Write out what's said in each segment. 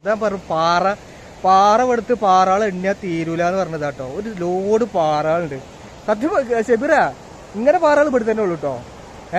ഞാൻ പറഞ്ഞു പാറ പാറ എടുത്ത് പാറാൾ എണ്ണിയാൽ തീരൂല എന്ന് പറഞ്ഞത് കേട്ടോ ഒരു ലോഡ് പാറകളുണ്ട് സത്യം പ- ഷെബിറ ഇങ്ങനെ പാറകൾ ഇവിടെ തന്നെ ഉള്ളൂ കേട്ടോ ഏ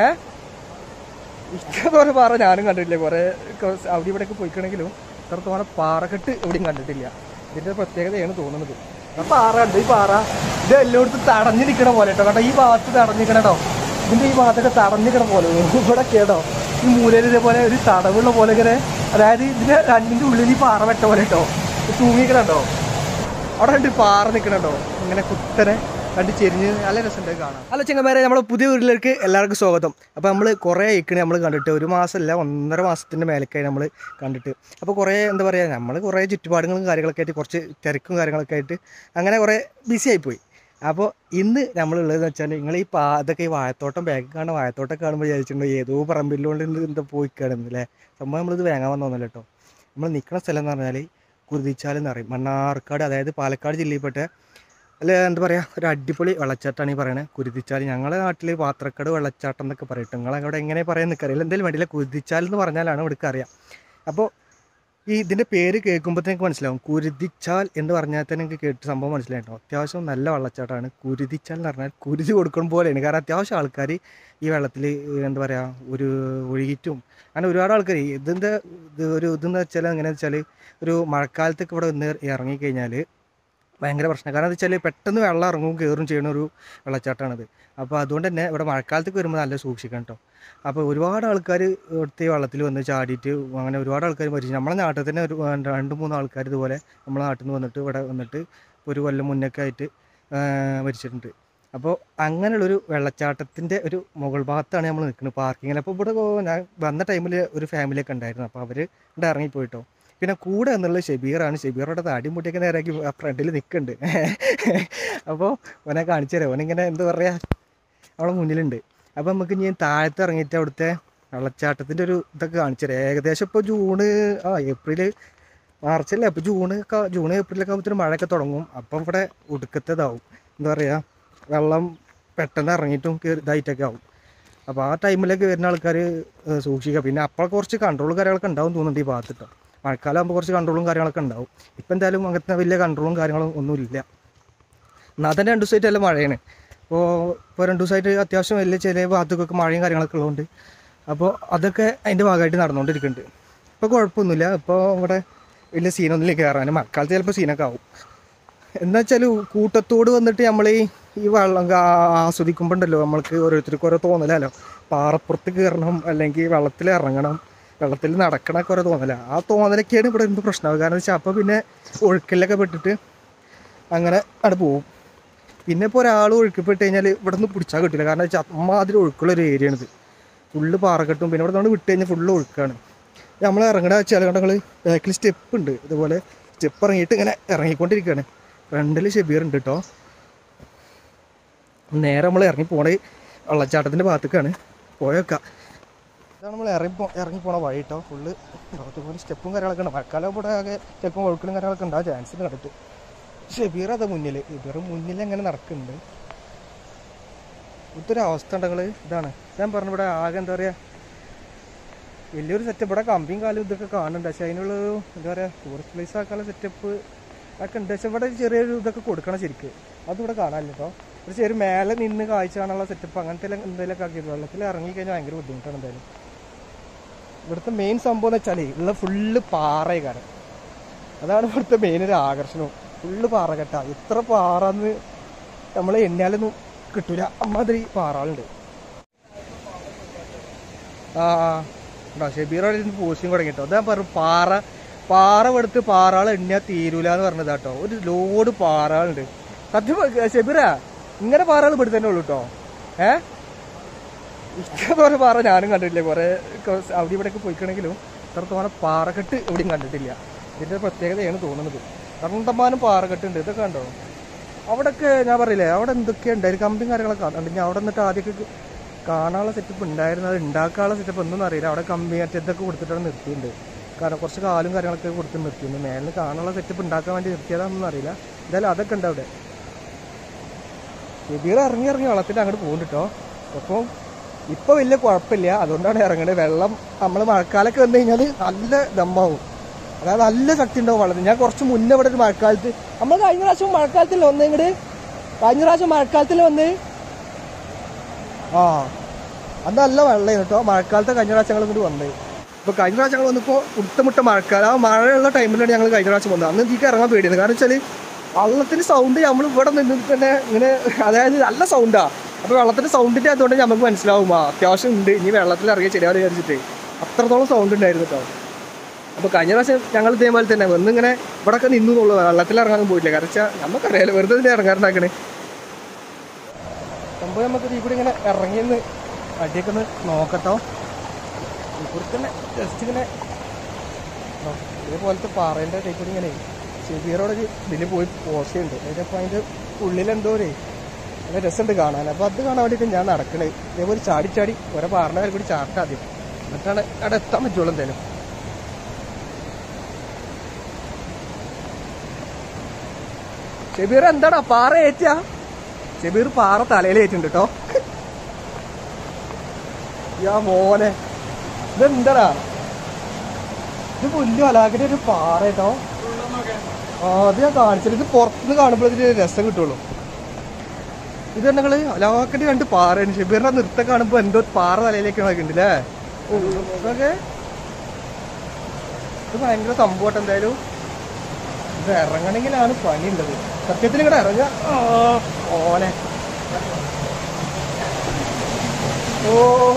ഇഷ്ടംപോലെ പാറ ഞാനും കണ്ടിട്ടില്ല കുറെ കൊ- അവിടെ ഇവിടെയൊക്കെ പോയിക്കണെങ്കിലും ഇത്രത്തോളം പാറക്കെട്ട് എവിടെയും കണ്ടിട്ടില്ല ഇതിന്റെ പ്രത്യേകതയാണ് തോന്നുന്നത് ആ പാറ ഉണ്ട് ഈ പാറ ഇത് എല്ലായിടത്തും തടഞ്ഞു നിൽക്കണ പോലെ കേട്ടോ കേട്ടോ ഈ ഭാഗത്ത് തടഞ്ഞു നിൽക്കണ കേട്ടോ ഇതിന്റെ ഈ ഭാഗത്തൊക്കെ തടഞ്ഞു നിൽക്കണ പോലെ ഇവിടെ കേട്ടോ ഈ മൂലയിൽ ഇതേപോലെ ഒരു തടവുള്ള പോലെ ഇങ്ങനെ അതായത് ഇതിന്റെ രണ്ടിന്റെ ഉള്ളിൽ ഈ പാറ വെട്ട പോലെ കേട്ടോ തൂങ്ങിക്കണോ അവിടെ രണ്ട് പാറ നിൽക്കണോ ഇങ്ങനെ കുത്തനെ കണ്ട് ചെരിഞ്ഞ് നല്ല രസമുണ്ട് കാണാം ഹലോ ചെങ്ങന്മാരെ നമ്മളെ പുതിയ വീട്ടിലേക്ക് എല്ലാവർക്കും സ്വാഗതം അപ്പോൾ നമ്മൾ കുറേ ഇക്കണി നമ്മൾ കണ്ടിട്ട് ഒരു മാസമല്ല ഒന്നര മാസത്തിൻ്റെ മേലേക്കായി നമ്മൾ കണ്ടിട്ട് അപ്പോൾ കുറേ എന്താ പറയുക നമ്മൾ കുറേ ചുറ്റുപാടുകളും കാര്യങ്ങളൊക്കെ ആയിട്ട് കുറച്ച് തിരക്കും കാര്യങ്ങളൊക്കെ ആയിട്ട് അങ്ങനെ കുറേ ബിസി ആയിപ്പോയി അപ്പോൾ ഇന്ന് നമ്മളുള്ളതെന്ന് വെച്ചാൽ നിങ്ങൾ ഈ പാ ഇതൊക്കെ ഈ വാഴത്തോട്ടം ബാഗ് കാണുന്ന വാഴത്തോട്ടം കാണുമ്പോൾ വിചാരിച്ചിട്ടുണ്ടോ ഏതോ പറമ്പില്ലോണ്ട് ഇന്ന് എന്താ പോയി കിടന്നില്ലേ സംഭവം നമ്മളിത് വാങ്ങാൻ വന്നൊന്നുമല്ല കേട്ടോ നമ്മൾ നിൽക്കുന്ന സ്ഥലം എന്ന് പറഞ്ഞാൽ കുരുതിച്ചാൽ എന്ന് പറയും മണ്ണാർക്കാട് അതായത് പാലക്കാട് ജില്ലയിൽപ്പെട്ട അല്ല എന്താ പറയുക ഒരു അടിപൊളി വെള്ളച്ചാട്ടമാണ് ഈ പറയുന്നത് കുരുതിച്ചാൽ ഞങ്ങളുടെ നാട്ടിൽ പാത്രക്കാട് വെള്ളച്ചാട്ടം എന്നൊക്കെ പറയും നിങ്ങളെ അവിടെ എങ്ങനെ പറയാൻ നിൽക്കറിയില്ല എന്തെങ്കിലും വേണ്ടിയില്ല കുരുതിച്ചാൽ എന്ന് പറഞ്ഞാലാണ് ഇവിടേക്ക് അറിയാം അപ്പോൾ ഈ ഇതിൻ്റെ പേര് കേൾക്കുമ്പോഴത്തേക്ക് മനസ്സിലാവും കുരുതിച്ചാൽ എന്ന് പറഞ്ഞാൽ തന്നെ എനിക്ക് കേട്ട് സംഭവം മനസ്സിലായിട്ടോ അത്യാവശ്യം നല്ല വെള്ളച്ചാട്ടമാണ് കുരുതിച്ചാൽ എന്ന് പറഞ്ഞാൽ കുരുതി കൊടുക്കണം പോലെയാണ് കാരണം അത്യാവശ്യം ആൾക്കാർ ഈ വെള്ളത്തിൽ എന്താ പറയുക ഒരു ഒഴുകിയിട്ടും അങ്ങനെ ഒരുപാട് ആൾക്കാർ ഇതിൻ്റെ ഇത് ഒരു ഇതെന്ന് വെച്ചാൽ എങ്ങനെയാണെന്ന് വെച്ചാൽ ഒരു മഴക്കാലത്തൊക്കെ ഇവിടെ വന്ന് ഇറങ്ങിക്കഴിഞ്ഞാൽ ഭയങ്കര പ്രശ്നം കാരണം എന്താ വെച്ചാൽ പെട്ടെന്ന് വെള്ളം ഇറങ്ങും കയറും ചെയ്യുന്ന ഒരു വെള്ളച്ചാട്ടമാണിത് അപ്പോൾ അതുകൊണ്ട് തന്നെ ഇവിടെ മഴക്കാലത്തേക്ക് വരുമ്പോൾ നല്ല സൂക്ഷിക്കണം കേട്ടോ അപ്പോൾ ഒരുപാട് ആൾക്കാർ ഇവിടുത്തെ ഈ വെള്ളത്തിൽ വന്ന് ചാടിയിട്ട് അങ്ങനെ ഒരുപാട് ആൾക്കാർ മരിച്ചു നമ്മളെ നാട്ടിൽ തന്നെ ഒരു രണ്ട് മൂന്ന് ആൾക്കാർ ഇതുപോലെ നമ്മളെ നാട്ടിൽ നിന്ന് വന്നിട്ട് ഇവിടെ വന്നിട്ട് ഒരു കൊല്ലം മുന്നൊക്കെ ആയിട്ട് ആ, മരിച്ചിട്ടുണ്ട് അപ്പോൾ അങ്ങനെയുള്ളൊരു വെള്ളച്ചാട്ടത്തിൻ്റെ ഒരു മുകൾ ഭാഗത്താണ് നമ്മൾ നിൽക്കുന്നത് പാർക്കിങ്ങിൽ അപ്പോൾ ഇവിടെ ഞാൻ വന്ന ടൈമിൽ ഒരു ഫാമിലിയൊക്കെ ഉണ്ടായിരുന്നു അപ്പോൾ അവർ ഇവിടെ ഇറങ്ങിപ്പോയിട്ടോ പിന്നെ കൂടെ എന്നുള്ളത് ഷെബീറാണ് ഷെബീറുടെ താടി മുട്ടിയൊക്കെ നേരാക്കി ആ ഫ്രണ്ടിൽ നിൽക്കുന്നുണ്ട് അപ്പോൾ ഓനെ കാണിച്ചു തരാം ഓനിങ്ങനെ എന്താ പറയുക അവളെ മുന്നിലുണ്ട് അപ്പോൾ നമുക്ക് ഇനി താഴത്ത് ഇറങ്ങിയിട്ട് അവിടുത്തെ വെള്ളച്ചാട്ടത്തിൻ്റെ ഒരു ഇതൊക്കെ കാണിച്ചു തരാം ഏകദേശം ഇപ്പോൾ ജൂണ് ആ ഏപ്രിൽ മാർച്ചല്ലേ അപ്പോൾ ജൂണ് ഒക്കെ ജൂൺ ഏപ്രിലൊക്കെ ആകുമ്പോഴത്തേനും മഴയൊക്കെ തുടങ്ങും അപ്പം ഇവിടെ ഒടുക്കത്തേതാവും എന്താ പറയുക വെള്ളം പെട്ടെന്ന് ഇറങ്ങിയിട്ടും കയറി ഇതായിട്ടൊക്കെ ആവും അപ്പോൾ ആ ടൈമിലേക്ക് വരുന്ന ആൾക്കാർ സൂക്ഷിക്കുക പിന്നെ അപ്പോൾ കുറച്ച് കൺട്രോൾ കാര്യങ്ങളൊക്കെ ഉണ്ടാവും തോന്നുന്നുണ്ട് ഈ ഭാഗത്ത് കേട്ടോ മഴക്കാലം ആകുമ്പോൾ കുറച്ച് കൺട്രോളും കാര്യങ്ങളൊക്കെ ഉണ്ടാവും ഇപ്പം എന്തായാലും അങ്ങനത്തെ വലിയ കൺട്രോളും കാര്യങ്ങളും ഒന്നുമില്ല എന്നാൽ തന്നെ രണ്ട് ദിവസമായിട്ട് നല്ല മഴയാണ് അപ്പോൾ ഇപ്പോൾ രണ്ട് ദിവസമായിട്ട് അത്യാവശ്യം വലിയ ചില ഭാഗത്തേക്കൊക്കെ മഴയും കാര്യങ്ങളൊക്കെ ഉള്ളതുകൊണ്ട് അപ്പോൾ അതൊക്കെ അതിൻ്റെ ഭാഗമായിട്ട് നടന്നുകൊണ്ടിരിക്കുന്നുണ്ട് ഇപ്പോൾ കുഴപ്പമൊന്നുമില്ല ഇപ്പോൾ ഇവിടെ വലിയ സീനൊന്നുമില്ല കയറാൻ മഴക്കാലത്ത് ചിലപ്പോൾ സീനൊക്കെ ആവും എന്താ വെച്ചാൽ കൂട്ടത്തോട് വന്നിട്ട് നമ്മൾ ഈ ഈ വെള്ളം കാ- ആസ്വദിക്കുമ്പോൾ ഉണ്ടല്ലോ നമ്മൾക്ക് ഓരോരുത്തർക്ക് ഓരോ തോന്നലല്ലോ പാറപ്പുറത്ത് കയറണം അല്ലെങ്കിൽ വെള്ളത്തിൽ ഇറങ്ങണം വെള്ളത്തിൽ നടക്കണമൊക്കെ ഓരോ തോന്നല ആ തോന്നലൊക്കെയാണ് ഇവിടെ എന്ത് പ്രശ്നമാകുക കാരണം വെച്ചാൽ അപ്പോൾ പിന്നെ ഒഴുക്കിലൊക്കെ പെട്ടിട്ട് അങ്ങനെ അവിടെ പോവും പിന്നെ ഇപ്പോൾ ഒരാൾ ഒഴുക്കിപ്പെട്ട് കഴിഞ്ഞാൽ ഇവിടെ നിന്ന് പിടിച്ചാൽ കിട്ടില്ല കാരണം വെച്ചാൽ അമ്മാതിരി ഒഴുക്കുള്ള ഒരു ഏരിയയാണിത് ഫുള്ള് പാറക്കെട്ടും പിന്നെ ഇവിടെ നമ്മൾ വിട്ട് കഴിഞ്ഞാൽ ഫുള്ള് ഒഴുക്കാണ് നമ്മൾ ഇറങ്ങണ വെച്ചാൽ ഞങ്ങൾ ബാക്കിൽ സ്റ്റെപ്പ് ഉണ്ട് ഇതുപോലെ സ്റ്റെപ്പ് ഇറങ്ങിയിട്ട് ഇങ്ങനെ ഇറങ്ങിക്കൊണ്ടിരിക്കുകയാണ് ഫ്രണ്ടിൽ ഷെബീർ ഉണ്ട് കേട്ടോ നേരെ നമ്മൾ ഇറങ്ങി പോണ വെള്ളച്ചാട്ടത്തിൻ്റെ ഭാഗത്തേക്കാണ് പോയേക്കാം ഇതാണ് നമ്മൾ ഇറങ്ങി പോ ഇറങ്ങി പോണ വഴി കേട്ടോ ഫുള്ള് അതുപോലെ സ്റ്റെപ്പും കാര്യങ്ങളൊക്കെ ഉണ്ട് മഴക്കാലം ഇവിടെ ആകെ ചിലപ്പോൾ ഒഴുക്കലും കാര്യങ്ങളൊക്കെ ഉണ്ടാവും ചാൻസ് കണ്ടിട്ട് ഷെബീർ അതാ മുന്നിൽ ഇവർ മുന്നിൽ എങ്ങനെ നടക്കുന്നുണ്ട് ഇതൊരു അവസ്ഥ ഉണ്ടെങ്കിൽ ഇതാണ് ഞാൻ പറഞ്ഞു ഇവിടെ ആകെ എന്താ പറയുക വലിയൊരു സെറ്റപ്പ് ഇവിടെ കമ്പിയും കാലും ഇതൊക്കെ കാണുന്നുണ്ട് പക്ഷെ അതിനുള്ള ഒരു എന്താ പറയുക ടൂറിസ്റ്റ് പ്ലേസ് ആക്കാനുള്ള സെറ്റപ്പ് ഒക്കെ ഉണ്ട് പക്ഷെ ഇവിടെ ചെറിയൊരു ഇതൊക്കെ കൊടുക്കണം ശരിക്ക് അതിവിടെ കാണാനില്ല കേട്ടോ ഒരു ചെറിയ മേലെ നിന്ന് കാഴ്ച കാണാനുള്ള സെറ്റപ്പ് അങ്ങനത്തെ എന്തെങ്കിലുമൊക്കെ ആക്കിയത് വെള്ളത്തിൽ ഇറങ്ങി കഴിഞ്ഞാൽ ഭയങ്കര ബുദ്ധിമുട്ടാണ് എന്തായാലും ഇവിടുത്തെ മെയിൻ സംഭവം എന്ന് വെച്ചാൽ ഉള്ള ഫുള്ള് പാറയാണ് അതാണ് ഇവിടുത്തെ മെയിൻ ഒരു ആകർഷണം ഫുള്ള് പാറ കെട്ട ഇത്ര പാറന്ന് നമ്മൾ എണ്ണിയാലൊന്നും കിട്ടൂല അമ്മാതിരി പാറകളുണ്ട് ആ ഉണ്ടോ ഷെബീറോടെ ഇരുന്ന് പോസ്റ്റിങ് തുടങ്ങി കേട്ടോ അതാ പറഞ്ഞു പാറ പാറ എടുത്ത് പാറകൾ എണ്ണിയാൽ തീരൂല എന്ന് പറഞ്ഞത് കേട്ടോ ഒരു ലോഡ് പാറകളുണ്ട് സത്യം പ- ഷെബീറ ഇങ്ങനെ പാറകൾ ഇവിടെ തന്നെ ഉള്ളൂ കേട്ടോ ഏ ഇഷ്ടംപോലെ പാറ ഞാനും കണ്ടിട്ടില്ല കുറെ കൊ- അവിടെ ഇവിടെയൊക്കെ പോയിക്കണെങ്കിലും ഇത്രത്തോളം പാറക്കെട്ട് എവിടെയും കണ്ടിട്ടില്ല ഇതിന്റെ പ്രത്യേകതയാണ് തോന്നുന്നത് കണ്ടമാനം പാറക്കെട്ടുണ്ട് ഇതൊക്കെ കണ്ടോ അവിടെയൊക്കെ ഞാൻ പറയില്ലേ അവിടെ എന്തൊക്കെ ഉണ്ടായിരുന്നു കമ്പിയും കാര്യങ്ങളൊക്കെ കാണുന്നുണ്ട് ഞാൻ അവിടെ നിന്നിട്ട് ആദ്യമൊക്കെ കാണാനുള്ള സെറ്റപ്പ് ഉണ്ടായിരുന്നു അത് ഉണ്ടാക്കാനുള്ള സെറ്റപ്പ് ഒന്നും അറിയില്ല അവിടെ കമ്പി മറ്റേതൊക്കെ കൊടുത്തിട്ടാണ് നിർത്തിയിട്ടുണ്ട് കാരണം കുറച്ച് കാലും കാര്യങ്ങളൊക്കെ കൊടുത്ത് നിർത്തിയിട്ടുണ്ട് മേലിൽ കാണാനുള്ള സെറ്റപ്പ് ഉണ്ടാക്കാൻ വേണ്ടി നിർത്തിയതാണെന്നൊന്നും അറിയില്ല എന്തായാലും അതൊക്കെ ഉണ്ട് അവിടെ ഇതിൽ ഇറങ്ങി ഇറങ്ങി വെള്ളത്തിൽ അങ്ങോട്ട് പോകുന്നുണ്ട് കേട്ടോ അപ്പം ഇപ്പൊ വലിയ കുഴപ്പമില്ല അതുകൊണ്ടാണ് ഇറങ്ങണത് വെള്ളം നമ്മൾ മഴക്കാലൊക്കെ വന്നു കഴിഞ്ഞാൽ നല്ല ദമ്മാവും അതായത് നല്ല ശക്തി ഉണ്ടാവും വെള്ളത്തിന് ഞാൻ കുറച്ച് മുന്നേ ഇവിടെ ഒരു മഴക്കാലത്ത് നമ്മൾ കഴിഞ്ഞ പ്രാവശ്യം മഴക്കാലത്തല്ലേ വന്നേ ഇങ്ങോട്ട് കഴിഞ്ഞ പ്രാവശ്യം മഴക്കാലത്തല്ലേ വന്നേ ആ അത് നല്ല വെള്ളം കേട്ടോ മഴക്കാലത്തെ കഴിഞ്ഞ പ്രാവശ്യം ഞങ്ങൾ ഇങ്ങോട്ട് വന്നത് ഇപ്പൊ കഴിഞ്ഞ പ്രാവശ്യം ഞങ്ങൾ വന്നപ്പോൾ ഉടുത്തമുട്ട മഴക്കാലം ആ മഴയുള്ള ടൈമിലാണ് ഞങ്ങൾ കഴിഞ്ഞ പ്രാവശ്യം വന്നത് അന്ന് എനിക്ക് ഇറങ്ങാൻ പേടിയാണ് കാരണം വെച്ചാൽ വള്ളത്തിന്റെ സൗണ്ട് നമ്മൾ ഇവിടെ നിന്ന് തന്നെ ഇങ്ങനെ അതായത് നല്ല സൗണ്ടാ അപ്പൊ വെള്ളത്തിന്റെ സൗണ്ടിന്റെ അതുകൊണ്ട് നമുക്ക് മനസ്സിലാവും ആ അത്യാവശ്യം ഉണ്ട് ഇനി വെള്ളത്തിൽ ഇറങ്ങിയ ശരിയാവും വിചാരിച്ചിട്ട് അത്രത്തോളം സൗണ്ട് ഉണ്ടായിരുന്നു കേട്ടോ അപ്പൊ കഴിഞ്ഞ പ്രാവശ്യം ഞങ്ങൾ ഇതേപോലെ തന്നെ വന്നിങ്ങനെ ഇവിടെ ഒക്കെ നിന്നു എന്നുള്ളൂ വെള്ളത്തിൽ ഇറങ്ങാനും പോയില്ല കാരണം വെച്ചാൽ നമുക്കറിയാലോ വെറുതെ ഇതിനെ ഇറങ്ങാറുണ്ടാക്കണേ സംഭവം നമുക്ക് ഈ കൂടി ഇങ്ങനെ ഇറങ്ങിയെന്ന് അടിയൊക്കെ ഒന്ന് നോക്കട്ടോ ഇവിടെ തന്നെ ജസ്റ്റ് ഇങ്ങനെ ആ, ഇതേപോലത്തെ പാറേൻ്റെ ടൈപ്പ് കൂടി ഇങ്ങനെ ചെവിയറോടൊരു ഇതിൽ പോയി പോസ്റ്റ് ചെയ്യുന്നുണ്ട് അതിനപ്പോൾ അതിൻ്റെ ഉള്ളിലെന്തോ ഒരു നല്ല രസമുണ്ട് കാണാൻ അപ്പോൾ അത് കാണാൻ വേണ്ടിയിട്ട് ഞാൻ നടക്കണേ ഇതേപോലെ ചാടി ചാടി ഓരോ പാറിൻ്റെ കാര്യം കൂടി ചാട്ടാ ആദ്യം എന്നിട്ടാണ് അവിടെ എത്താൻ പറ്റുള്ളൂ എന്തായാലും ഷെബീർ എന്താടാ പാറ ഏറ്റാ ഷെബീർ പാറ തലയിൽ ഏറ്റുണ്ട് കേട്ടോ യാ മോനെ ഇതെന്താടാ ഇത് പുല്ല് അലാക്കിന്റെ ഒരു പാറ കേട്ടോ ആ അത് ഞാൻ കാണിച്ചില്ല ഇത് പുറത്തുനിന്ന് കാണുമ്പോൾ ഇതിന് രസം കിട്ടുള്ളൂ ഇത് ഞങ്ങള് അലാക്കിന്റെ രണ്ട് പാറയാണ് ഷെബീറിന്റെ നൃത്തം കാണുമ്പോ എന്തോ പാറ തലയിലേക്ക് ഉണ്ടല്ലേ ഓ ഇതൊക്കെ ഇത് ഭയങ്കര സംഭവട്ടെ എന്തായാലും ഇത് ഇറങ്ങണമെങ്കിലാണ് പണിയുള്ളത് സത്യത്തിൽ ഇവിടെ ഇറങ്ങ ഓനെ ഓ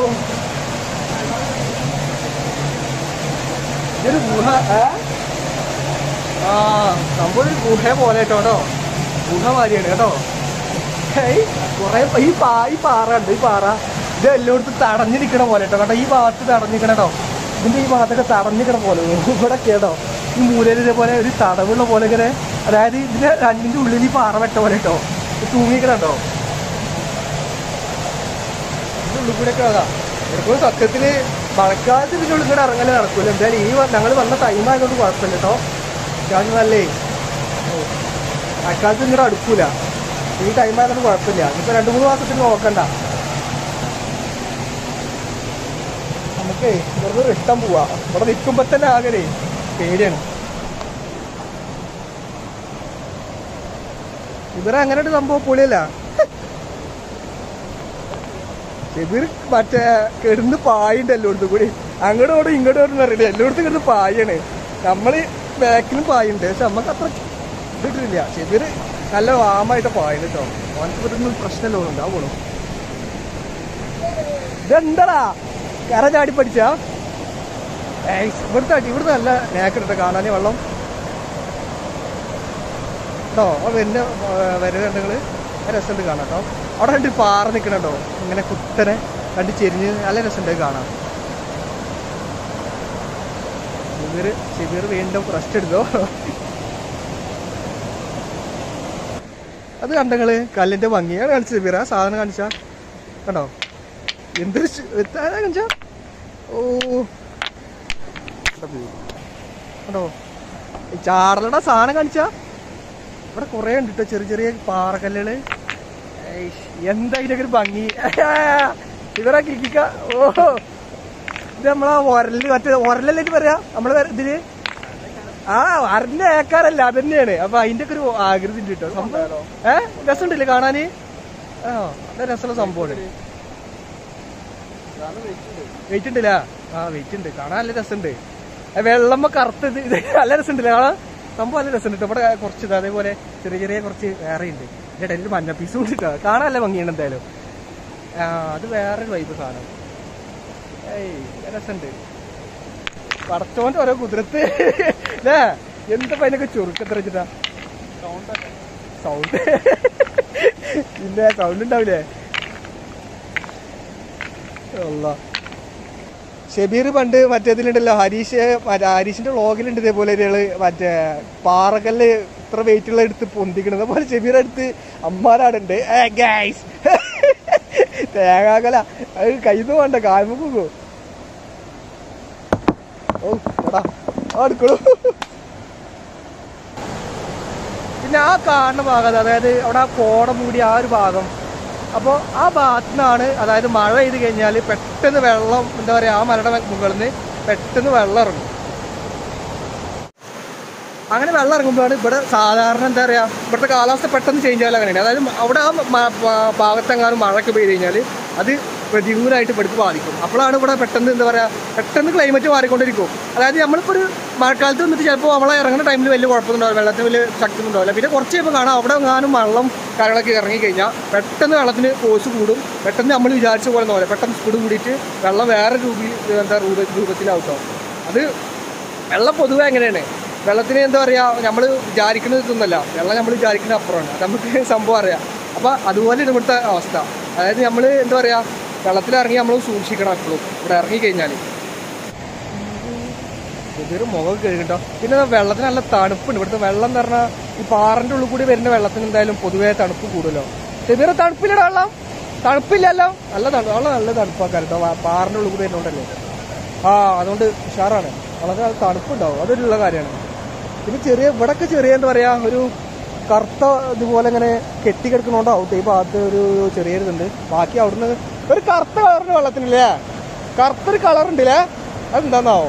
ഇതൊരു ഗുഹ ഏ? ആ സംഭവം ഒരു ഗുഹ പോലെ കേട്ടോ ഗുഹ മാതിരിയാണ് കേട്ടോ ഏയ് കൊറേ ഈ പാ ഈ പാറ ഉണ്ട് ഈ പാറ ഇത് എല്ലായിടത്തും തടഞ്ഞു നിൽക്കണ പോലെ കേട്ടോ കേട്ടോ ഈ ഭാഗത്ത് തടഞ്ഞു നിൽക്കണ കേട്ടോ ഇതിന്റെ ഈ ഭാഗത്തൊക്കെ തടഞ്ഞു നിൽക്കണ പോലെ ഇവിടെ കേട്ടോ ഈ മൂലയിൽ ഇതേപോലെ ഒരു തടവുള്ള പോലെ ഇങ്ങനെ അതായത് ഇതിന്റെ രണ്ടിന്റെ ഉള്ളിൽ ഈ പാറ വെട്ട പോലെ കേട്ടോ തൂങ്ങിക്കണോ ഇതിന്റെ ഉള്ളിൽ കൂടെ ഒക്കെ അതാ ഇപ്പോൾ സത്യത്തില് മഴക്കാലത്ത് ഇതിന്റെ ഉള്ളിൽ കൂടെ ഇറങ്ങല് നടക്കൂല എന്തായാലും ഈ ഞങ്ങൾ വന്ന ടൈം ആയതുകൊണ്ട് കുഴപ്പമില്ല കേട്ടോ അത്യാവശ്യം നല്ലേ ഓ. മഴക്കാലത്ത് ഇങ്ങോട്ട് അടുക്കൂല ഈ ടൈം ആയതുകൊണ്ട് കുഴപ്പമില്ല ഇപ്പൊ രണ്ടു മൂന്ന് മാസത്തിന് നോക്കണ്ട നമുക്കേ വെറുതെ റിട്ടം പോവാ ഇവിടെ നിൽക്കുമ്പോ തന്നെ ആകെ പേടിയാണ് ഇവരെ അങ്ങനെ ഒരു സംഭവം പൊളിയല്ല ഇവർ മറ്റേ കിടന്ന് പായുണ്ട് എല്ലായിടത്തും കൂടി അങ്ങോട്ടും ഓടും ഇങ്ങോട്ടും ഓടും അറിയില്ല എല്ലായിടത്തും കിടന്ന് പായാണ് നമ്മള് ബാക്കിലും പായുണ്ട് പക്ഷെ നമുക്ക് അത്ര ഇതിട്ടില്ല ചെവിര് നല്ല വാമായിട്ട് പായുണ്ട് കേട്ടോ ഓനക്ക് ഇതൊന്നും പ്രശ്നമല്ലോ ഉണ്ടാവുള്ളൂ ഇതെന്താടാ കര ചാടി പഠിച്ചാ ഏയ് ഇവിടുത്തെ അടി ഇവിടുത്തെ നല്ല നേക്കിട്ട് കാണാനേ വെള്ളം കേട്ടോ ആ വരുന്ന വരുന്നുണ്ട് നിങ്ങള് രസമുണ്ട് കാണാം കേട്ടോ അവിടെ രണ്ട് പാറ നിൽക്കണോ ഇങ്ങനെ കുത്തനെ രണ്ട് ചെരിഞ്ഞ് നല്ല രസമുണ്ട് കാണാം ശിബിർ ശിബിർ വീണ്ടും റെസ്റ്റ് എടുത്തോ അത് കണ്ടങ്ങള് കല്ലിന്റെ ഭംഗിയാണ് കാണിച്ചത് ശിബിർ ആ സാധനം കാണിച്ചാ കണ്ടോ എന്തൊരു ശ്- എത്താനാ കാണിച്ചാ ഓ കണ്ടോ view? കണ്ടോ ഈ ചാടലയുടെ സാധനം കാണിച്ചാ ഇവിടെ കുറേ ഉണ്ട് കേട്ടോ ചെറിയ ചെറിയ പാറക്കല്ലുകള് ഏയ്ഷ്, എന്താ ഇതിനൊക്കെ ഒരു ഭംഗി ഇവരാ കിക്കിക്ക ഓ ഇത് നമ്മളാ ഒരല് മറ്റേ ഒരലല്ലേ ഇത് പറയാ നമ്മള് വര- ഇതില് ആ അരന്റെ ഏക്കാരല്ല അതന്നെയാണ് അപ്പൊ അതിന്റെ ഒക്കെ ഒരു ആകൃതി ഉണ്ട് കേട്ടോ സംഭവം ഏ രസമുണ്ടല്ലേ കാണാന് ആ നല്ല രസമുള്ള സംഭവമാണ് വെയിറ്റ് ഉണ്ടല്ല ആ വെയിറ്റ് ഉണ്ട് കാണാൻ നല്ല രസമുണ്ട് ഏ, വെള്ളമ്മ കറുത്ത് ഇത് ഇത് നല്ല രസമുണ്ടല്ലേ കാണാൻ സംഭവം നല്ല രസമുണ്ട് ട്ടോ. ഇവിടെ കുറച്ച് ഇത് അതേപോലെ ചെറിയ ചെറിയ കുറച്ച് വേറെ ഉണ്ട് ഇതിന്റെ ഇടയിൽ ഒരു മഞ്ഞ പീസും ഉണ്ട് ട്ടോ. കാണാൻ നല്ല ഭംഗിയാണ് എന്തായാലും ആ അത് വേറൊരു വൈബ് സാധനം ഏയ് നല്ല രസമുണ്ട് പടച്ചോന്റെ ഓരോ കുതിരത്ത് അല്ലേ എന്താ അതിനൊക്കെ ചുരുക്കത്ര വെച്ചിട്ടാ സൗണ്ട് പിന്നെ സൗണ്ട് ഉണ്ടാവില്ലേ അല്ലാ. ഷെബീർ പണ്ട് മറ്റേതിലുണ്ടല്ലോ ഹരീഷ് മറ്റേ ഹരീഷിന്റെ വ്ളോഗിലുണ്ട് ഇതേപോലെ ഒരാള് മറ്റേ പാറകല്ല് ഇത്ര വെയിറ്റ് ഉള്ള എടുത്ത് പൊന്തിക്കണത് പോലെ ഷെബീർ എടുത്ത് അമ്മാരാടുണ്ട് ഗൈസ് തേങ്ങാക്കല അത് കയ്യിൽ വേണ്ട കാൽമ പോകും ഓ എടാ ആ എടുക്കണു പിന്നെ ആ കാണുന്ന ഭാഗം അതായത് അവിടെ ആ കോട മൂടി ആ ഒരു ഭാഗം അപ്പോൾ ആ ഭാഗത്തു നിന്നാണ് അതായത് മഴ പെയ്ത് കഴിഞ്ഞാൽ പെട്ടെന്ന് വെള്ളം എന്താ പറയുക ആ മലയുടെ മുകളിൽ നിന്ന് പെട്ടെന്ന് വെള്ളം ഇറങ്ങും അങ്ങനെ വെള്ളം ഇറങ്ങുമ്പോഴാണ് ഇവിടെ സാധാരണ എന്താ പറയുക ഇവിടുത്തെ കാലാവസ്ഥ പെട്ടെന്ന് ചേഞ്ച് ആയാലും അങ്ങനെയാണ് അതായത് അവിടെ ആ മ- പ- ഭാഗത്തെങ്ങാനും മഴയൊക്കെ പെയ്ത് കഴിഞ്ഞാൽ അത് പ്രതികൂലമായിട്ട് ഇവിടേക്ക് ബാധിക്കും അപ്പോഴാണ് ഇവിടെ പെട്ടെന്ന് എന്താ പറയുക പെട്ടെന്ന് ക്ലൈമറ്റ് മാറിക്കൊണ്ടിരിക്കും അതായത് നമ്മളിപ്പോൾ ഒരു മഴക്കാലത്ത് വന്നിട്ട് ചിലപ്പോൾ നമ്മളെ ഇറങ്ങുന്ന ടൈമിൽ വലിയ കുഴപ്പമൊന്നും വെള്ളത്തിന് വലിയ ശക്തി ഒന്നും ഉണ്ടാവില്ല പിന്നെ കുറച്ച് കഴിയുമ്പോൾ കാണാം അവിടെ എങ്ങാനും വെള്ളം കാര്യങ്ങളൊക്കെ ഇറങ്ങിക്കഴിഞ്ഞാൽ പെട്ടെന്ന് വെള്ളത്തിന് ഫോഴ്സ് കൂടും പെട്ടെന്ന് നമ്മൾ വിചാരിച്ച പോലെ ഒന്നും ആവില്ല പെട്ടെന്ന് സ്പീഡ് കൂടിയിട്ട് വെള്ളം വേറെ രൂപയിൽ എന്താ രൂപ രൂപത്തിലാവും അത് വെള്ളം പൊതുവെ എങ്ങനെയാണ് വെള്ളത്തിന് എന്താ പറയുക നമ്മൾ വിചാരിക്കുന്നത് ഇതൊന്നല്ല വെള്ളം നമ്മൾ വിചാരിക്കുന്ന അപ്പുറമാണ് അത് നമുക്ക് സംഭവം അറിയാം അപ്പോൾ അതുപോലെയാണ് ഇവിടുത്തെ അവസ്ഥ അതായത് നമ്മൾ എന്താ പറയുക വെള്ളത്തിൽ ഇറങ്ങി നമ്മൾ സൂക്ഷിക്കണം എപ്പോഴും ഇവിടെ ഇറങ്ങി കഴിഞ്ഞാൽ ചെറിയൊരു മുഖം കഴുകട്ടോ പിന്നെ ദാ വെള്ളത്തിന് നല്ല തണുപ്പുണ്ട് ഇവിടുത്തെ വെള്ളം എന്ന് പറഞ്ഞാൽ ഈ പാറിന്റെ ഉള്ളിൽ കൂടി വരുന്ന വെള്ളത്തിന് എന്തായാലും പൊതുവേ തണുപ്പ് കൂടുതലോ ചെറിയ തണുപ്പില്ലട വെള്ളം തണുപ്പില്ലല്ലോ നല്ല തണുപ്പ് വെള്ളം നല്ല തണുപ്പാക്കാൻ കേട്ടോ പാറിന്റെ ഉള്ളിൽ കൂടി വരുന്നുണ്ടല്ലോ ആ അതുകൊണ്ട് ഉഷാറാണ് വളരെ നല്ല തണുപ്പുണ്ടാവും അതൊരു ഉള്ള കാര്യമാണ് പിന്നെ ചെറിയ ഇവിടൊക്കെ ചെറിയ എന്താ പറയാ ഒരു കറുത്ത ഇതുപോലെ ഇങ്ങനെ കെട്ടിക്കിടക്കണോണ്ടാവും ഈ ഭാഗത്ത് ഒരു ചെറിയൊരു ഇതുണ്ട് ബാക്കി അവിടുന്ന് ഒരു കറുത്ത കളറിന്റെ വെള്ളത്തിനില്ലേ കറുത്തൊരു കളർ ഉണ്ടല്ലേ അതെന്താന്നാവോ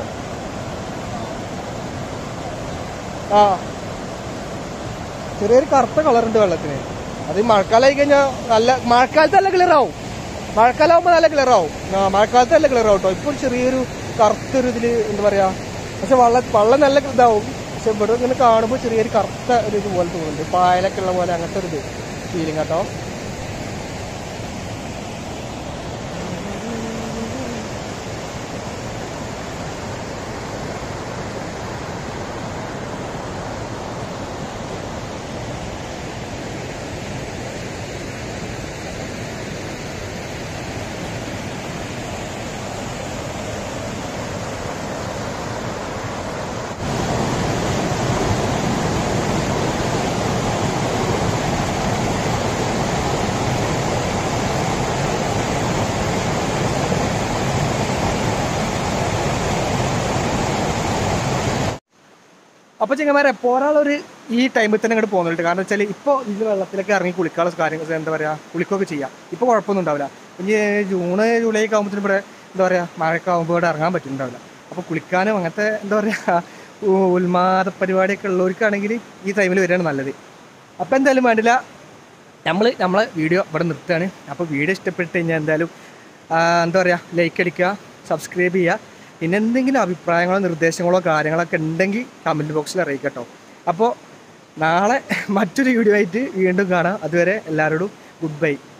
ആ ചെറിയൊരു കറുത്ത കളറുണ്ട് വെള്ളത്തിന് അത് ഈ മഴക്കാലമായി കഴിഞ്ഞാൽ നല്ല മഴക്കാലത്ത് നല്ല ക്ലിയർ ആവും മഴക്കാലമാകുമ്പോൾ നല്ല ക്ലിയർ ആവും ആ മഴക്കാലത്ത് നല്ല ക്ലിയർ ആവും കേട്ടോ ഇപ്പോൾ ചെറിയൊരു കറുത്തൊരു ഇതിൽ എന്താ പറയാ പക്ഷെ വെള്ളം വെള്ളം നല്ല ഇതാവും പക്ഷെ ഇവിടെ ഇങ്ങനെ കാണുമ്പോൾ ചെറിയൊരു കറുത്ത ഒരു ഇത് പോലെ തോന്നുന്നുണ്ട് പായലൊക്കെ ഉള്ള പോലെ അങ്ങനത്തെ ഒരു ഇത് ഫീലിംഗ് കേട്ടോ അപ്പൊ ചെങ്ങന്മാരെ പോരാളൊരു ഈ ടൈമിൽ തന്നെ ഇങ്ങോട്ട് പോകുന്നുണ്ട് കാരണം വെച്ചാൽ ഇപ്പോൾ ഇത് വെള്ളത്തിലൊക്കെ ഇറങ്ങി കുളിക്കാനുള്ള കാര്യങ്ങൾ എന്താ പറയാ കുളിക്കുകയൊക്കെ ചെയ്യാം ഇപ്പോൾ കുഴപ്പമൊന്നും ഉണ്ടാവില്ല ഇനി ജൂണ് ജൂലൈ ഒക്കെ ആകുമ്പോഴത്തേനും ഇവിടെ എന്താ പറയാ മഴയൊക്കെ ആകുമ്പോൾ ഇവിടെ ഇറങ്ങാൻ പറ്റുന്നുണ്ടാവില്ല അപ്പോൾ കുളിക്കാനും അങ്ങനത്തെ എന്താ പറയാ ഉ- ഉന്മാദ പരിപാടിയൊക്കെ ഉള്ളവർക്കാണെങ്കിൽ ഈ ടൈമിൽ വരികയാണ് നല്ലത് അപ്പോൾ എന്തായാലും വേണ്ടില്ല നമ്മൾ നമ്മളെ വീഡിയോ ഇവിടെ നിർത്തുകയാണ് അപ്പോൾ വീഡിയോ ഇഷ്ടപ്പെട്ട് കഴിഞ്ഞാൽ എന്തായാലും ആ, എന്താ പറയുക ലൈക്ക് അടിക്കുക സബ്സ്ക്രൈബ് ചെയ്യുക പിന്നെ എന്തെങ്കിലും അഭിപ്രായങ്ങളോ നിർദ്ദേശങ്ങളോ കാര്യങ്ങളൊക്കെ ഉണ്ടെങ്കിൽ കമൻറ്റ് ബോക്സിൽ അറിയിക്കുക കേട്ടോ അപ്പോൾ നാളെ മറ്റൊരു വീഡിയോ ആയിട്ട് വീണ്ടും കാണാം അതുവരെ എല്ലാവരോടും ഗുഡ് ബൈ